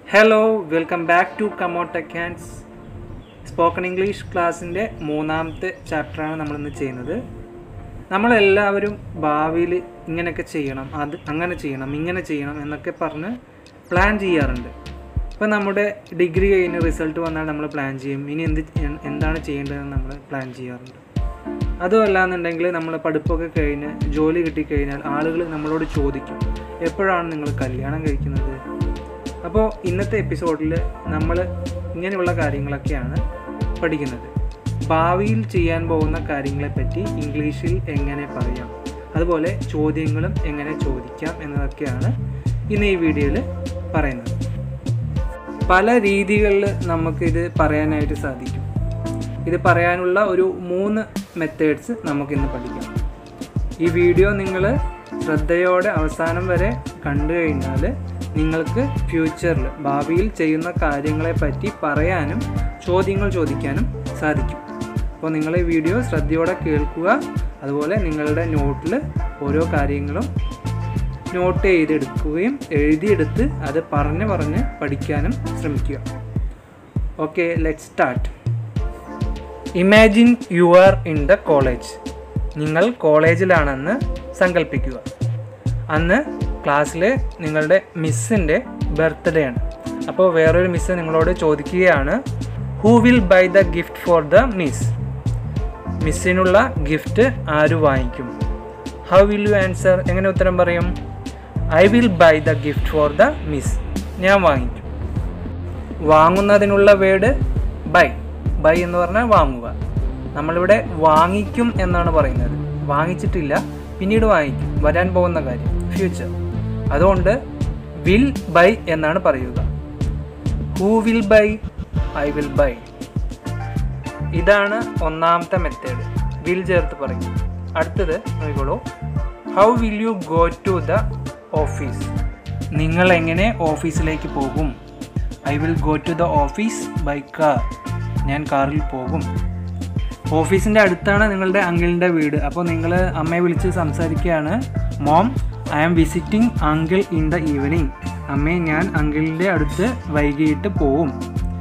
hello welcome back to Camotech hands spoken English ക്ലാസ്സിൻ്റെ മൂന്നാമത്തെ ചാപ്റ്ററാണ് നമ്മളിന്ന് ചെയ്യുന്നത് നമ്മളെല്ലാവരും ഭാവിയിൽ ഇങ്ങനെയൊക്കെ ചെയ്യണം അത് അങ്ങനെ ചെയ്യണം ഇങ്ങനെ ചെയ്യണം എന്നൊക്കെ പറഞ്ഞ് പ്ലാൻ ചെയ്യാറുണ്ട് ഇപ്പം നമ്മുടെ ഡിഗ്രി കഴിഞ്ഞ് റിസൾട്ട് വന്നാൽ നമ്മൾ പ്ലാൻ ചെയ്യും ഇനി എന്ത് ചെയ്യ- എന്താണ് ചെയ്യേണ്ടതെന്ന് നമ്മൾ പ്ലാൻ ചെയ്യാറുണ്ട് അതുമല്ല എന്നുണ്ടെങ്കിൽ നമ്മൾ പഠിപ്പൊക്കെ കഴിഞ്ഞ് ജോലി കിട്ടിക്കഴിഞ്ഞാൽ ആളുകൾ നമ്മളോട് ചോദിക്കും എപ്പോഴാണ് നിങ്ങൾ കല്യാണം കഴിക്കുന്നത് അപ്പോൾ ഇന്നത്തെ എപ്പിസോഡിൽ നമ്മൾ ഇങ്ങനെയുള്ള കാര്യങ്ങളൊക്കെയാണ് പഠിക്കുന്നത് ഭാവിയിൽ ചെയ്യാൻ പോകുന്ന കാര്യങ്ങളെപ്പറ്റി ഇംഗ്ലീഷിൽ എങ്ങനെ പറയാം അതുപോലെ ചോദ്യങ്ങളും എങ്ങനെ ചോദിക്കാം എന്നതൊക്കെയാണ് ഇന്ന് ഈ വീഡിയോയിൽ പറയുന്നത് പല രീതികളിൽ നമുക്കിത് പറയാനായിട്ട് സാധിക്കും ഇത് പറയാനുള്ള ഒരു മൂന്ന് മെത്തേഡ്സ് നമുക്കിന്ന് പഠിക്കാം ഈ വീഡിയോ നിങ്ങൾ ശ്രദ്ധയോടെ അവസാനം വരെ കണ്ടു കഴിഞ്ഞാൽ നിങ്ങൾക്ക് ഫ്യൂച്ചറിൽ ഭാവിയിൽ ചെയ്യുന്ന കാര്യങ്ങളെ പറ്റി പറയാനും ചോദ്യങ്ങൾ ചോദിക്കാനും സാധിക്കും അപ്പോൾ നിങ്ങൾ ഈ വീഡിയോ ശ്രദ്ധയോടെ കേൾക്കുക അതുപോലെ നിങ്ങളുടെ നോട്ടിൽ ഓരോ കാര്യങ്ങളും നോട്ട് ചെയ്തെടുക്കുകയും എഴുതിയെടുത്ത് അത് പറഞ്ഞ് പറഞ്ഞ് പഠിക്കാനും ശ്രമിക്കുക okay let start imagine you are in the college നിങ്ങൾ കോളേജിലാണെന്ന് സങ്കല്പിക്കുക അന്ന് ക്ലാസ്സിൽ നിങ്ങളുടെ മിസ്സിൻ്റെ ബർത്ത്ഡേ ആണ് അപ്പോൾ വേറൊരു മിസ്സ് നിങ്ങളോട് ചോദിക്കുകയാണ് who will buy the gift for the miss മിസ്സിനുള്ള ഗിഫ്റ്റ് ആര് വാങ്ങിക്കും ഹൗ വിൽ യു ആൻസർ എങ്ങനെ ഉത്തരം പറയും I will buy the gift for the miss ഞാൻ വാങ്ങിക്കും വാങ്ങുന്നതിനുള്ള വേർഡ് ബൈ ബൈ എന്ന് പറഞ്ഞാൽ വാങ്ങുക നമ്മളിവിടെ വാങ്ങിക്കും എന്നാണ് പറയുന്നത് വാങ്ങിച്ചിട്ടില്ല പിന്നീട് വാങ്ങിക്കും വരാൻ പോകുന്ന കാര്യം ഫ്യൂച്ചർ അതുകൊണ്ട് വിൽ ബൈ എന്നാണ് പറയുക who will buy I will buy ഇതാണ് ഒന്നാമത്തെ മെത്തേഡ് വിൽ ചേർത്ത് പറയും അടുത്തത് നോക്കിക്കോളൂ how will you go to the office നിങ്ങൾ എങ്ങനെ ഓഫീസിലേക്ക് പോകും I will go to the office by car ഞാൻ കാറിൽ പോകും ഓഫീസിൻ്റെ അടുത്താണ് നിങ്ങളുടെ അങ്കിളിൻ്റെ വീട് അപ്പോൾ നിങ്ങൾ അമ്മയെ വിളിച്ച് സംസാരിക്കുകയാണ് mom I am visiting uncle in the evening അമ്മയെ ഞാൻ അങ്കിളിൻ്റെ അടുത്ത് വൈകിട്ട് പോവും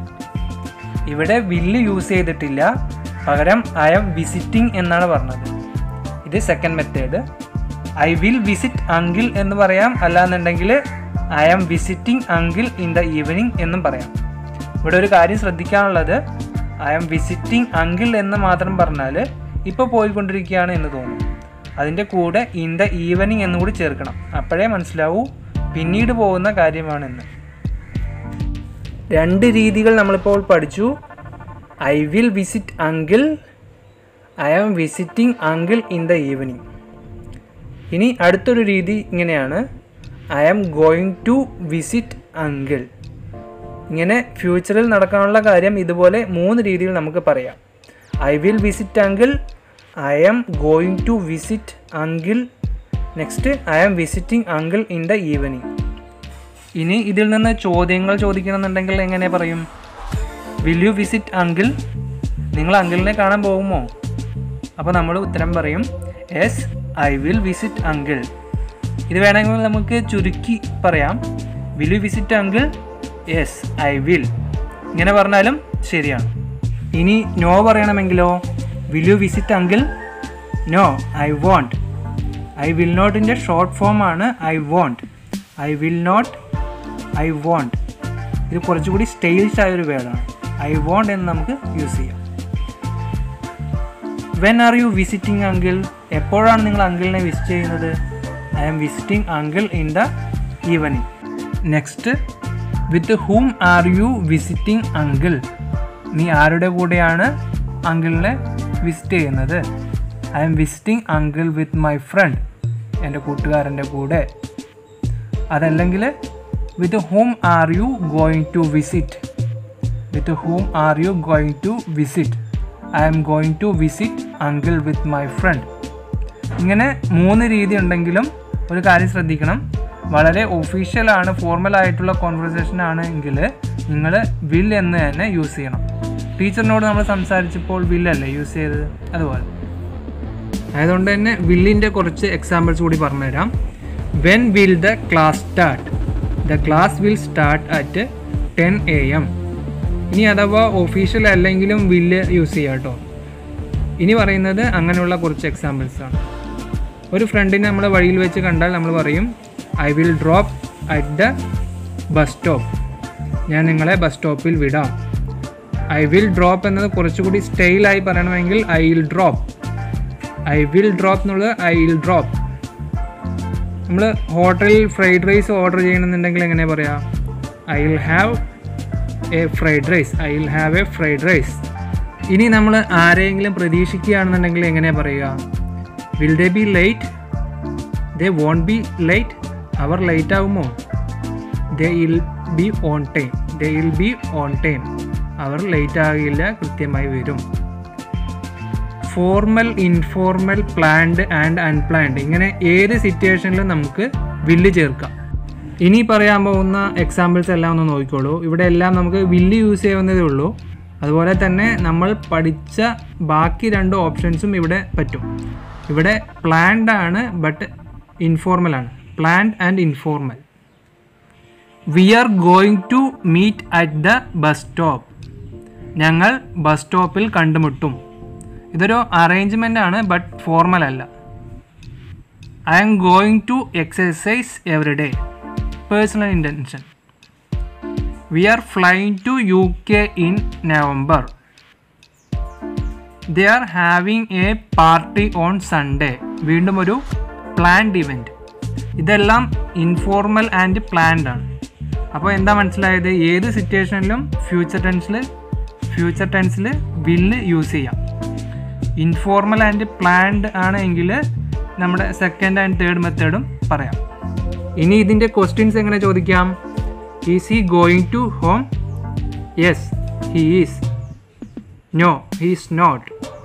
ഇവിടെ വില്ല് യൂസ് ചെയ്തിട്ടില്ല പകരം ഐ ആം വിസിറ്റിംഗ് എന്നാണ് പറഞ്ഞത് ഇത് second method I will visit uncle എന്ന് പറയാം അല്ലാന്നുണ്ടെങ്കിൽ I am visiting uncle in the evening എന്നും പറയാം ഇവിടെ ഒരു കാര്യം ശ്രദ്ധിക്കാനുള്ളത് ഐ ആം വിസിറ്റിംഗ് അങ്കിൾ എന്ന് മാത്രം പറഞ്ഞാൽ ഇപ്പോൾ പോയിക്കൊണ്ടിരിക്കുകയാണ് എന്ന് തോന്നും അതിൻ്റെ കൂടെ ഇൻ ദ ഈവനിങ് എന്നും കൂടി ചേർക്കണം അപ്പോഴേ മനസ്സിലാവൂ പിന്നീട് പോകുന്ന കാര്യമാണെന്ന് രണ്ട് രീതികൾ നമ്മളിപ്പോൾ പഠിച്ചു I will visit uncle I am visiting uncle in the evening ഇനി അടുത്തൊരു രീതി ഇങ്ങനെയാണ് I am going to visit uncle ഇങ്ങനെ ഫ്യൂച്ചറിൽ നടക്കാനുള്ള കാര്യം ഇതുപോലെ മൂന്ന് രീതിയിൽ നമുക്ക് പറയാം I will visit uncle I am going to visit uncle next I am visiting uncle in the evening ഇനി ഇതിൽ നിന്ന് ചോദ്യങ്ങൾ ചോദിക്കണമെന്നുണ്ടെങ്കിൽ എങ്ങനെ പറയും വിൽ യു വിസിറ്റ് അങ്കിൾ നിങ്ങൾ അങ്കിളിനെ കാണാൻ പോകുമോ അപ്പോൾ നമ്മൾ ഉത്തരം പറയും yes I will visit uncle ഇത് വേണമെങ്കിൽ നമുക്ക് ചുരുക്കി പറയാം will you visit uncle yes I will ഇങ്ങനെ പറഞ്ഞാലും ശരിയാണ് ഇനി നോ പറയണമെങ്കിലോ will you visit uncle no I won't I will നോട്ടിൻ്റെ ഷോർട്ട് ഫോം ആണ് I won't I will not I won't ഇത് കുറച്ചുകൂടി സ്റ്റൈലിഷ് ആയൊരു വേർഡാണ് ഐ വോണ്ട് എന്ന് നമുക്ക് യൂസ് ചെയ്യാം when are you visiting uncle എപ്പോഴാണ് നിങ്ങൾ അങ്കിളിനെ വിസിറ്റ് ചെയ്യുന്നത് I am visiting uncle in the evening next with whom are you visiting uncle നീ ആരുടെ കൂടെയാണ് അങ്കിളിനെ വിസിറ്റ് ചെയ്യുന്നത് I'm visiting uncle with my friend എൻ്റെ കൂട്ടുകാരൻ്റെ കൂടെ അതല്ലെങ്കിൽ with whom are you going to visit with whom are you going to visit I'm going to visit uncle with my friend ഇങ്ങനെ മൂന്ന് രീതി ഉണ്ടെങ്കിലും ഒരു കാര്യം ശ്രദ്ധിക്കണം വളരെ ഒഫീഷ്യലാണ് ഫോർമൽ ആയിട്ടുള്ള കോൺവെർസേഷൻ ആണെങ്കിൽ നിങ്ങൾ വിൽ എന്ന് തന്നെ യൂസ് ചെയ്യണം ടീച്ചറിനോട് നമ്മൾ സംസാരിച്ചപ്പോൾ വില്ലല്ലേ യൂസ് ചെയ്തത് അതുപോലെ അതുകൊണ്ട് തന്നെ വില്ലിൻ്റെ കുറച്ച് എക്സാമ്പിൾസ് കൂടി പറഞ്ഞുതരാം when will the class start the class will start at ten A M ഇനി അഥവാ ഒഫീഷ്യൽ അല്ലെങ്കിലും വില്ല് യൂസ് ചെയ്യാം കേട്ടോ ഇനി പറയുന്നത് അങ്ങനെയുള്ള കുറച്ച് എക്സാമ്പിൾസ് ആണ് ഒരു ഫ്രണ്ടിനെ നമ്മൾ വഴിയിൽ വെച്ച് കണ്ടാൽ നമ്മൾ പറയും I will drop at the bus stop ഞാൻ നിങ്ങളെ ബസ് സ്റ്റോപ്പിൽ വിടാം ഐ വിൽ ഡ്രോപ്പ് എന്നത് കുറച്ചുകൂടി സ്റ്റൈലായി പറയണമെങ്കിൽ I will drop I will drop എന്നുള്ളത് ഐ വിൽ ഡ്രോപ്പ് നമ്മൾ ഹോട്ടലിൽ ഫ്രൈഡ് റൈസ് ഓർഡർ ചെയ്യണമെന്നുണ്ടെങ്കിൽ എങ്ങനെ പറയാം I will have a fried rice I will have a fried rice ഇനി നമ്മൾ ആരെങ്കിലും പ്രതീക്ഷിക്കുകയാണെന്നുണ്ടെങ്കിൽ എങ്ങനെ പറയുക will they be late they won't be late അവർ ലേറ്റ് ആകുമോ they'll be on time they'll be on time അവർ late ആകില്ല കൃത്യമായി വരും formal informal planned and unplanned ഇങ്ങനെ ഏത് സിറ്റുവേഷനിലും നമുക്ക് വില്ല് ചേർക്കാം ഇനി പറയാൻ പോകുന്ന എക്സാമ്പിൾസ് എല്ലാം ഒന്ന് നോക്കിക്കോളൂ ഇവിടെ എല്ലാം നമുക്ക് വില്ല് യൂസ് ചെയ്യാവുന്നതേ ഉള്ളൂ അതുപോലെ തന്നെ നമ്മൾ പഠിച്ച ബാക്കി രണ്ട് ഓപ്ഷൻസും ഇവിടെ പറ്റും ഇവിടെ പ്ലാൻഡ് ആണ് ബട്ട് ഇൻഫോർമൽ ആണ് planned and informal we are going to meet at the bus stop ഞങ്ങൾ ബസ് സ്റ്റോപ്പിൽ കണ്ടുമുട്ടും ഇതൊരു അറേഞ്ച്മെൻ്റ് ആണ് ബട്ട് ഫോർമൽ അല്ല I am going to exercise every day personal intention we are flying to U K in November they are having a party on Sunday വീണ്ടും ഒരു planned event ഇതെല്ലാം informal and planned ആണ് അപ്പോൾ എന്താ മനസ്സിലായത് ഏത് സിറ്റുവേഷനിലും future ടെൻസിൽ future ടെൻസിൽ വില്ല് use ചെയ്യാം ഇൻഫോർമൽ ആൻഡ് പ്ലാൻഡ് ആണെങ്കിൽ നമ്മുടെ സെക്കൻഡ് ആൻഡ് തേർഡ് മെത്തേഡും പറയാം ഇനി ഇതിൻ്റെ ക്വസ്റ്റ്യൻസ് എങ്ങനെ ചോദിക്കാം is he going to home yes he is no he is not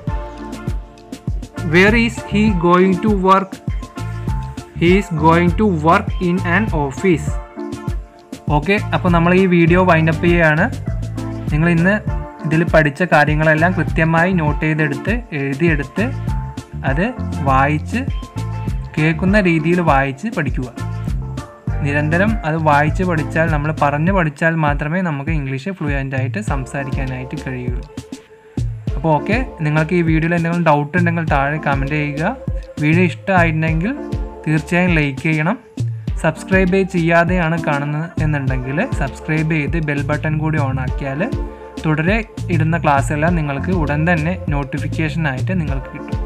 where is he going to work he is going to work in an office okay അപ്പോൾ നമ്മൾ ഈ video wind up ചെയ്യുകയാണ് നിങ്ങൾ ഇന്ന് ഇതിൽ പഠിച്ച കാര്യങ്ങളെല്ലാം കൃത്യമായി നോട്ട് ചെയ്തെടുത്ത് എഴുതിയെടുത്ത് അത് വായിച്ച് കേൾക്കുന്ന രീതിയിൽ വായിച്ച് പഠിക്കുക നിരന്തരം അത് വായിച്ച് പഠിച്ചാൽ നമ്മൾ പറഞ്ഞ് പഠിച്ചാൽ മാത്രമേ നമുക്ക് ഇംഗ്ലീഷ് ഫ്ലുവൻ്റ് ആയിട്ട് സംസാരിക്കാനായിട്ട് കഴിയുള്ളൂ അപ്പോൾ ഓക്കെ നിങ്ങൾക്ക് ഈ വീഡിയോയിൽ എന്തെങ്കിലും ഡൗട്ട് ഉണ്ടെങ്കിൽ താഴെ കമൻറ്റ് ചെയ്യുക വീഡിയോ ഇഷ്ടമായിട്ടുണ്ടെങ്കിൽ തീർച്ചയായും ലൈക്ക് ചെയ്യണം സബ്സ്ക്രൈബ് ചെയ്യാതെയാണ് കാണുന്നത് എന്നുണ്ടെങ്കിൽ സബ്സ്ക്രൈബ് ചെയ്ത് ബെൽ ബട്ടൺ കൂടി ഓൺ ആക്കിയാൽ തുടരെ ഇടുന്ന ക്ലാസ്സെല്ലാം നിങ്ങൾക്ക് ഉടൻ തന്നെ നോട്ടിഫിക്കേഷനായിട്ട് നിങ്ങൾക്ക് കിട്ടും